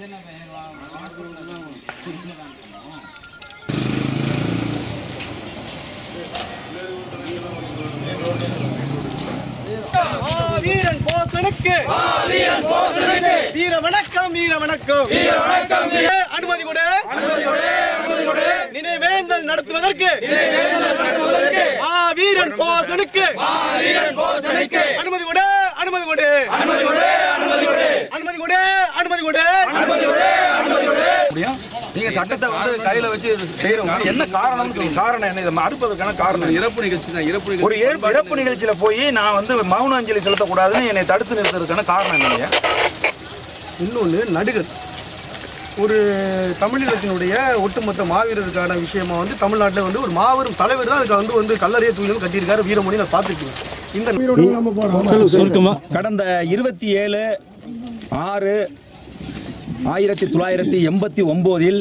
வீரன் போசனுக்கு வீர வணக்கம் வீர வணக்கம் அனுமதி கொடு நினைவேந்தல் நடத்துவதற்கு ஆ வீரன் போசனுக்கு அனுமதி கொடு அனுமதி கொடு அனுமதி கொடு அனுமதி கொடு அனுமதி கொடு முடியும் நீங்க சட்டத்தை வந்து கையில வச்சு செய்யறவங்க என்ன காரணம்னு சொல்லுங்க காரணம் என்ன இதை மறுப்பதற்கான காரணம் என்ன? இறப்பு நிகழ்ச்சி தான் இறப்பு நிகழ்ச்சி ஒரு இறப்பு இறப்பு நிகழ்ச்சியில போய் நான் வந்து மௌன அஞ்சலி செலுத்தக்கூடாதுன்னு என்னை தடுத்து நிறுத்துறதுக்கான காரணம் என்னங்க இன்னொன்று நடிகர் ஒரு தமிழகத்தினுடைய ஒட்டுமொத்த மாவீரருக்கான விஷயமா வந்து தமிழ்நாட்டில் வந்து ஒரு மாபெரும் தலைவர் தான் அதுக்கு வந்து வந்து கல்லறைய தூயிலும் கட்டியிருக்காரு வீரமணி நான் பார்த்துருக்கேன் இந்த கடந்த இருபத்தி ஏழு ஆறு ஆயிரத்தி தொள்ளாயிரத்தி எண்பத்தி ஒன்பதில்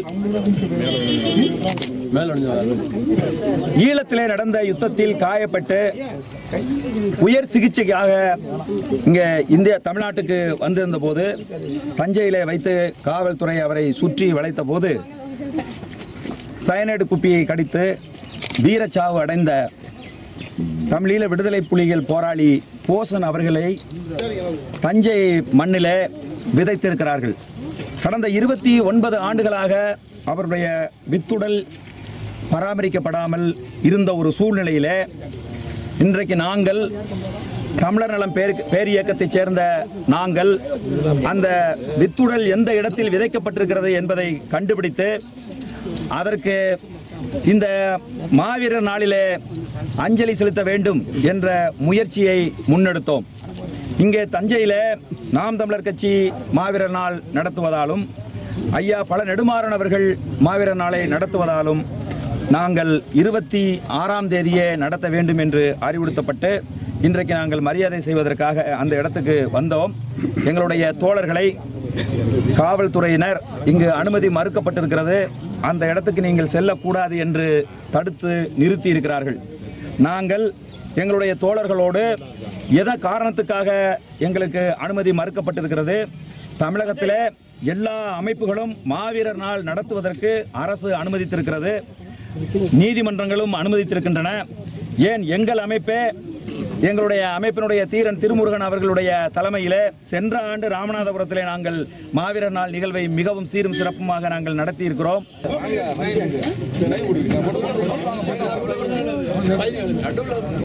ஈழத்திலே நடந்த யுத்தத்தில் காயப்பட்டு உயர் சிகிச்சைக்காக இங்கே இந்திய தமிழ்நாட்டுக்கு வந்திருந்த போது தஞ்சையிலே வைத்து காவல்துறை அவரை சுற்றி வளைத்த போது சயனைடு குப்பியை கடித்து வீரச்சாவு அடைந்த தமிழீழ விடுதலை புலிகள் போராளி போசன் அவர்களை தஞ்சை மண்ணிலே விதைத்திருக்கிறார்கள் கடந்த இருபத்தி ஒன்பது ஆண்டுகளாக அவருடைய வித்துடல் பராமரிக்கப்படாமல் இருந்த ஒரு சூழ்நிலையிலே இன்றைக்கு நாங்கள் தமிழர் நலம் பேர் பேரியக்கத்தைச் சேர்ந்த நாங்கள் அந்த வித்துடல் எந்த இடத்தில் விதைக்கப்பட்டிருக்கிறது என்பதை கண்டுபிடித்து அதற்கு இந்த மாவீரர் நாளிலே அஞ்சலி செலுத்த வேண்டும் என்ற முயற்சியை முன்னெடுத்தோம் இங்கே தஞ்சையிலே நாம் தமிழர் கட்சி மாவீரர் நாள் நடத்துவதாலும் ஐயா பல நெடுமாறன் அவர்கள் மாவீரர் நாளை நடத்துவதாலும் நாங்கள் இருபத்தி ஆறாம் தேதியே நடத்த வேண்டும் என்று அறிவுறுத்தப்பட்டு இன்றைக்கு நாங்கள் மரியாதை செய்வதற்காக அந்த இடத்துக்கு வந்தோம் எங்களுடைய தோழர்களை காவல்துறையினர் இங்கு அனுமதி மறுக்கப்பட்டிருக்கிறது அந்த இடத்துக்கு நீங்கள் செல்லக்கூடாது என்று தடுத்து நிறுத்தி இருக்கிறார்கள் நாங்கள் எங்களுடைய தோழர்களோடு எத காரணத்துக்காக எங்களுக்கு அனுமதி மறுக்கப்பட்டிருக்கிறது தமிழகத்திலே எல்லா அமைப்புகளும் மாவீரர் நாள் நடத்துவதற்கு அரசு அனுமதித்திருக்கிறது நீதிமன்றங்களும் அனுமதித்திருக்கின்றன ஏன் எங்கள் அமைப்பே எங்களுடைய அமைப்பினுடைய தீரன் திருமுருகன் அவர்களுடைய தலைமையிலே சென்ற ஆண்டு ராமநாதபுரத்திலே நாங்கள் மாவீரர் நாள் நிகழ்வை மிகவும் சீரும் சிறப்புமாக நாங்கள் நடத்தி இருக்கிறோம்